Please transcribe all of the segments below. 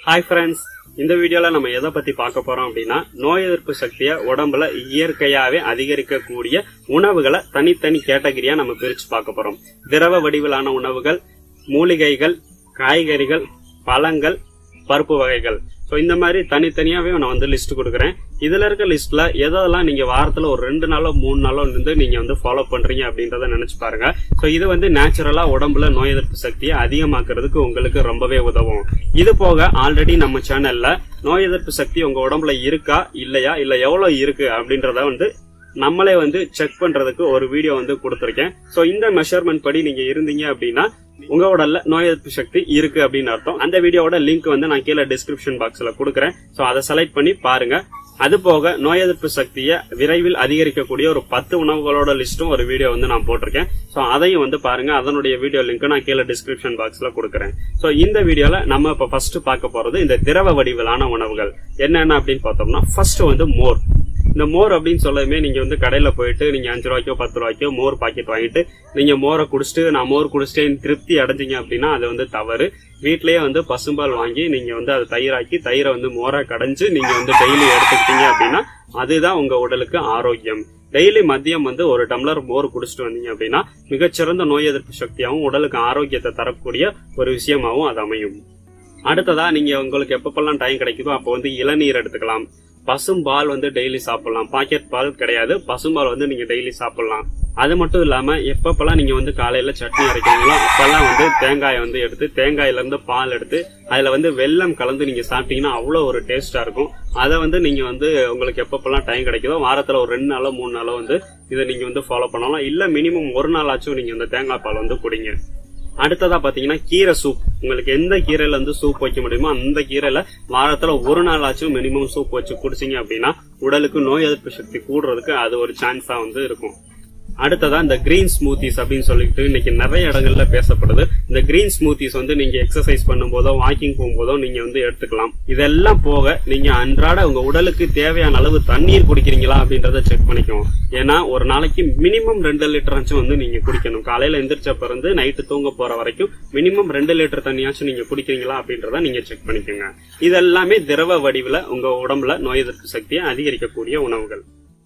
hi friends இந்த வீடியோல நம்ம எதை பத்தி பார்க்க போறோம் அப்படின்னா நோய் எதிர்ப்பு சக்தியை உடம்புல இயற்கையாவே அதிகரிக்கக்கூடிய உணவுகளை தனித்தனி கேட்டகரியா நம்ம பிரிச்சு பார்க்க போறோம் திரவ வடிவிலான உணவுகள் மூலிகைகள் காய்கறிகள் பழங்கள் பருப்பு வகைகள் ஸோ இந்த மாதிரி தனித்தனியாவே நான் வந்து லிஸ்ட் கொடுக்குறேன் இதுல இருக்க லிஸ்ட்ல எதெல்லாம் நீங்க வாரத்துல ஒரு ரெண்டு நாளோ மூணு நாளோ இருந்து நீங்க வந்து ஃபாலோ பண்றீங்க அப்படின்றத நினைச்சு பாருங்க ஸோ இது வந்து நேச்சுரலா உடம்புல நோய் எதிர்ப்பு சக்தியை அதிகமாக்குறதுக்கு உங்களுக்கு ரொம்பவே உதவும் இது போக ஆல்ரெடி நம்ம சேனல்ல நோய் எதிர்ப்பு சக்தி உங்க உடம்புல இருக்கா இல்லையா இல்ல எவ்வளவு இருக்கு அப்படின்றத வந்து நம்மளே வந்து செக் பண்றதுக்கு ஒரு வீடியோ வந்து கொடுத்துருக்கேன் சோ இந்த மெஷர்மெண்ட் படி நீங்க இருந்தீங்க அப்படின்னா உங்க உடல்ல நோய் எதிர்ப்பு சக்தி இருக்கு அப்படின்னு அர்த்தம் அந்த வீடியோவோட லிங்க் வந்து நான் கீழே டிஸ்கிரிப்ஷன் பாக்ஸ்ல கொடுக்குறேன் சோ அதை செலக்ட் பண்ணி பாருங்க அது போக நோய் எதிர்ப்பு சக்தியை விரைவில் அதிகரிக்கக்கூடிய ஒரு பத்து உணவுகளோட லிஸ்ட்டும் ஒரு வீடியோ வந்து நான் போட்டிருக்கேன் சோ அதையும் வந்து பாருங்க அதனுடைய வீடியோ லிங்க் நான் கீழே டிஸ்கிரிப்ஷன் பாக்ஸ்ல கொடுக்குறேன் சோ இந்த வீடியோல நம்ம இப்ப ஃபர்ஸ்ட் பார்க்க போறது இந்த திரவ வடிவிலான உணவுகள் என்னென்ன அப்படின்னு பார்த்தோம்னா ஃபர்ஸ்ட் வந்து மோர் இந்த மோர் அப்படின்னு சொல்லவே நீங்க வந்து கடையில போயிட்டு நீங்க அஞ்சு ரூபாய்க்கோ பத்து ரூபாய்க்கோ மோர் பாக்கெட் வாங்கிட்டு நீங்க மோரை குடிச்சிட்டு நான் மோர் குடிச்சிட்டேன் திருப்தி அடைஞ்சீங்க அப்படின்னா அது வந்து தவறு வீட்லயே வந்து பசும்பால் வாங்கி நீங்க வந்து அதை தயிராக்கி தயிரை வந்து மோரா கடைஞ்சு நீங்க வந்து டெய்லி எடுத்துக்கிட்டீங்க அப்படின்னா அதுதான் உங்க உடலுக்கு ஆரோக்கியம் டெய்லி மதியம் வந்து ஒரு டம்ளர் மோர் குடிச்சிட்டு வந்தீங்க அப்படின்னா மிகச்சிறந்த நோய் எதிர்ப்பு சக்தியாகவும் உடலுக்கு ஆரோக்கியத்தை தரக்கூடிய ஒரு விஷயமாவும் அது அமையும் அடுத்ததா நீங்க உங்களுக்கு எப்பப்பெல்லாம் டைம் கிடைக்குதோ அப்போ வந்து இளநீர் எடுத்துக்கலாம் பசும்பால் வந்து டெய்லி சாப்பிடலாம் பாக்கெட் பால் கிடையாது பசும்பால் வந்து நீங்க டெய்லி சாப்பிடலாம் அது மட்டும் இல்லாம எப்பப்பெல்லாம் நீங்க வந்து காலையில சட்னி அரைக்கிறீங்களோ அப்பெல்லாம் வந்து தேங்காயை வந்து எடுத்து தேங்காயில இருந்து பால் எடுத்து அதுல வந்து வெல்லம் கலந்து நீங்க சாப்பிட்டீங்கன்னா அவ்வளவு ஒரு டேஸ்டா இருக்கும் அதை வந்து நீங்க வந்து உங்களுக்கு எப்பப்பெல்லாம் டைம் கிடைக்குதோ வாரத்துல ஒரு ரெண்டு நாளோ மூணு நாளோ வந்து இதை நீங்க வந்து ஃபாலோ பண்ணலாம் இல்ல மினிமம் ஒரு நாளாச்சும் நீங்க இந்த தேங்காய் பால் வந்து குடிங்க அடுத்ததா பாத்தீங்கன்னா கீரை சூப் உங்களுக்கு எந்த கீரையில வந்து சூப் வைக்க முடியுமோ அந்த கீரையில வாரத்துல ஒரு நாளாச்சும் மினிமம் சூப் வச்சு குடிச்சீங்க அப்படின்னா உடலுக்கு நோய் எதிர்ப்பு சக்தி கூடுறதுக்கு அது ஒரு சான்ஸா வந்து இருக்கும் அடுத்ததா இந்த கிரீன் ஸ்மூத்திஸ் அப்படின்னு சொல்லிட்டு இன்னைக்கு நிறைய இடங்கள்ல பேசப்படுது இந்த கிரீன் ஸ்மூத்திஸ் வந்து நீங்க எக்ஸசைஸ் பண்ணும்போதோ வாக்கிங் போகும்போதோ நீங்க வந்து எடுத்துக்கலாம் இதெல்லாம் போக நீங்க அன்றாட உங்க உடலுக்கு தேவையான அளவு தண்ணீர் குடிக்கிறீங்களா அப்படின்றத செக் பண்ணிக்கணும் ஏன்னா ஒரு நாளைக்கு மினிமம் ரெண்டு லிட்டராச்சும் வந்து நீங்க குடிக்கணும் காலையில எந்திரிச்ச பிறந்து நைட்டு தூங்க போற வரைக்கும் மினிமம் ரெண்டு லிட்டர் தண்ணியாச்சும் நீங்க குடிக்கிறீங்களா அப்படின்றத நீங்க செக் பண்ணிக்கோங்க இதெல்லாமே திரவ வடிவுல உங்க உடம்புல நோய் எதிர்ப்பு சக்தியை அதிகரிக்கக்கூடிய உணவுகள்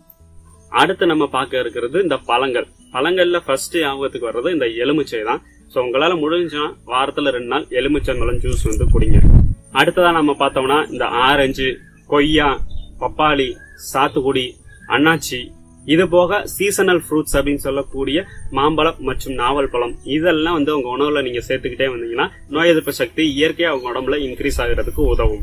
அடுத்து நம்ம பார்க்க இருக்கிறது இந்த பழங்கள் பழங்கள்ல ஃபர்ஸ்ட் ஞாபகத்துக்கு வர்றது இந்த எலுமிச்சை தான் சோ உங்களால முடிஞ்சுன்னா வாரத்துல ரெண்டு நாள் எலுமிச்சம்பழம் ஜூஸ் வந்து குடிங்க அடுத்ததா நம்ம பார்த்தோம்னா இந்த ஆரஞ்சு கொய்யா பப்பாளி சாத்துக்குடி அண்ணாச்சி இது போக சீசனல் ஃப்ரூட்ஸ் அப்படின்னு சொல்லக்கூடிய மாம்பழம் மற்றும் நாவல் பழம் இதெல்லாம் வந்து உங்க உணவுல நீங்க சேர்த்துக்கிட்டே வந்தீங்கன்னா நோய் எதிர்ப்பு சக்தி இயற்கையா உங்க உடம்புல இன்க்ரீஸ் ஆகுறதுக்கு உதவும்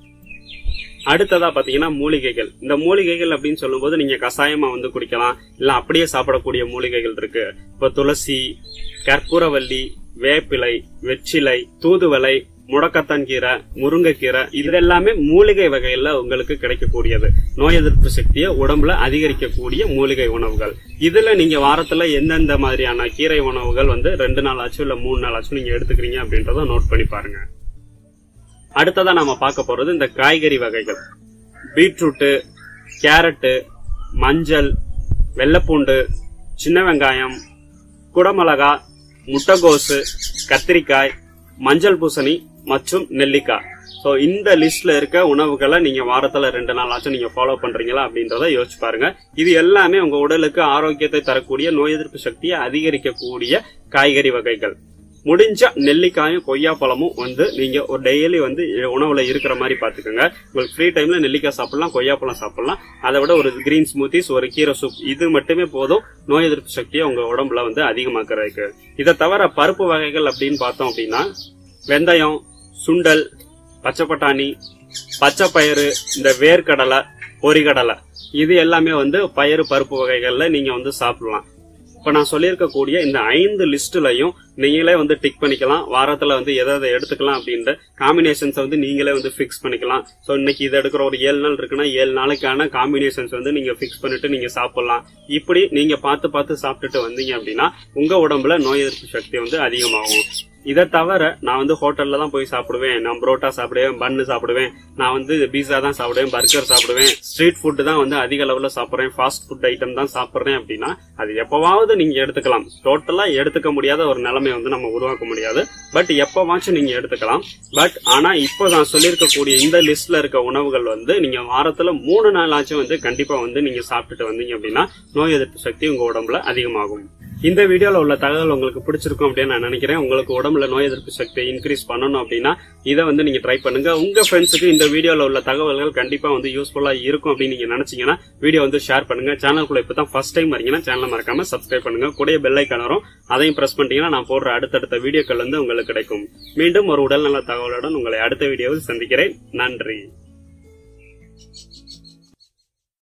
அடுத்ததா பாத்தீங்கன்னா மூலிகைகள் இந்த மூலிகைகள் அப்படின்னு சொல்லும்போது நீங்க கஷாயமா வந்து குடிக்கலாம் இல்ல அப்படியே சாப்பிடக்கூடிய மூலிகைகள் இருக்கு இப்ப துளசி கற்பூரவல்லி வேப்பிலை வெற்றிலை தூதுவளை முடக்கத்தான் கீரை முருங்கைக்கீரை இது எல்லாமே மூலிகை வகையில உங்களுக்கு கிடைக்கக்கூடியது நோய் எதிர்ப்பு சக்தியை உடம்புல அதிகரிக்கக்கூடிய மூலிகை உணவுகள் இதுல நீங்க வாரத்துல எந்தெந்த மாதிரியான கீரை உணவுகள் வந்து ரெண்டு நாள் ஆச்சும் இல்ல மூணு நாள் ஆச்சும் நீங்க எடுத்துக்கிறீங்க அப்படின்றத நோட் பண்ணி பாருங்க அடுத்ததா நாம பார்க்க போறது இந்த காய்கறி வகைகள் பீட்ரூட்டு கேரட்டு மஞ்சள் வெள்ளைப்பூண்டு சின்ன வெங்காயம் குடமிளகா முட்டைகோசு கத்திரிக்காய் மஞ்சள் பூசணி மற்றும் நெல்லிக்காய் ஸோ இந்த லிஸ்ட்ல இருக்க உணவுகளை நீங்க வாரத்துல ரெண்டு நாள் ஆச்சும் நீங்க ஃபாலோ பண்றீங்களா அப்படின்றத யோசிச்சு பாருங்க இது எல்லாமே உங்க உடலுக்கு ஆரோக்கியத்தை தரக்கூடிய நோய் எதிர்ப்பு சக்தியை அதிகரிக்கக்கூடிய காய்கறி வகைகள் முடிஞ்ச நெல்லிக்காயும் கொய்யா பழமும் வந்து நீங்க ஒரு டெய்லி வந்து உணவுல இருக்கிற மாதிரி பாத்துக்கோங்க உங்களுக்கு ஃப்ரீ டைம்ல நெல்லிக்காய் சாப்பிடலாம் கொய்யா பழம் சாப்பிடலாம் அதை விட ஒரு கிரீன் ஸ்மூத்திஸ் ஒரு கீரை சூப் இது மட்டுமே போதும் நோய் எதிர்ப்பு சக்தியை உங்க உடம்புல வந்து அதிகமாக்குறதுக்கு இதை தவிர பருப்பு வகைகள் அப்படின்னு பார்த்தோம் அப்படின்னா வெந்தயம் சுண்டல் பச்சை பட்டாணி பச்சை பயிறு இந்த வேர்க்கடலை பொரிகடலை இது எல்லாமே வந்து பயிறு பருப்பு வகைகள்ல நீங்க வந்து சாப்பிடலாம் இப்ப நான் சொல்லியிருக்கக்கூடிய இந்த ஐந்து லிஸ்ட்லயும் நீங்களே வந்து டிக் பண்ணிக்கலாம் வாரத்துல வந்து எதை எதை எடுத்துக்கலாம் அப்படின்ற காம்பினேஷன்ஸ் வந்து நீங்களே வந்து ஃபிக்ஸ் பண்ணிக்கலாம் சோ இன்னைக்கு இது எடுக்கிற ஒரு ஏழு நாள் இருக்குன்னா ஏழு நாளைக்கான காம்பினேஷன்ஸ் வந்து நீங்க ஃபிக்ஸ் பண்ணிட்டு நீங்க சாப்பிடலாம் இப்படி நீங்க பார்த்து பார்த்து சாப்பிட்டுட்டு வந்தீங்க அப்படின்னா உங்க உடம்புல நோய் எதிர்ப்பு சக்தி வந்து அதிகமாகும் இதை தவிர நான் வந்து ஹோட்டல்ல தான் போய் சாப்பிடுவேன் நான் புரோட்டா சாப்பிடுவேன் பன்னு சாப்பிடுவேன் நான் வந்து பீஸா தான் சாப்பிடுவேன் பர்கர் சாப்பிடுவேன் ஸ்ட்ரீட் ஃபுட் தான் வந்து அதிக அளவுல சாப்பிடுறேன் ஃபாஸ்ட் ஃபுட் ஐட்டம் தான் சாப்பிடுறேன் அப்படின்னா அது எப்பவாவது நீங்க எடுத்துக்கலாம் டோட்டலா எடுத்துக்க முடியாத ஒரு நிலைமை வந்து நம்ம உருவாக்க முடியாது பட் எப்பவாச்சும் நீங்க எடுத்துக்கலாம் பட் ஆனா இப்போ நான் சொல்லியிருக்கக்கூடிய இந்த லிஸ்ட்ல இருக்க உணவுகள் வந்து நீங்க வாரத்துல மூணு நாளாச்சும் வந்து கண்டிப்பா வந்து நீங்க சாப்பிட்டுட்டு வந்தீங்க அப்படின்னா நோய் எதிர்ப்பு சக்தி உங்க உடம்புல அதிகமாகும் இந்த வீடியோல உள்ள தகவல் உங்களுக்கு பிடிச்சிருக்கும் அப்படின்னு நான் நினைக்கிறேன் உங்களுக்கு உடம்புல நோய் எதிர்ப்பு சக்தியை இன்க்ரீஸ் பண்ணணும் அப்படின்னா இதை வந்து நீங்க ட்ரை பண்ணுங்க உங்க ஃப்ரெண்ட்ஸுக்கு இந்த வீடியோல உள்ள தகவல்கள் கண்டிப்பா வந்து யூஸ்ஃபுல்லா இருக்கும் அப்படின்னு நீங்க நினைச்சீங்கன்னா வீடியோ வந்து ஷேர் பண்ணுங்க சேனலுக்குள்ள இப்பதான் ஃபர்ஸ்ட் டைம் வரீங்கன்னா சேனலை மறக்காம சப்ஸ்கிரைப் பண்ணுங்க கூடிய பெல் ஐக்கான் வரும் அதையும் பிரஸ் பண்ணிட்டீங்கன்னா நான் போடுற அடுத்தடுத்த வீடியோக்கள் வந்து உங்களுக்கு கிடைக்கும் மீண்டும் ஒரு உடல்நல தகவலுடன் உங்களை அடுத்த வீடியோவில் சந்திக்கிறேன் நன்றி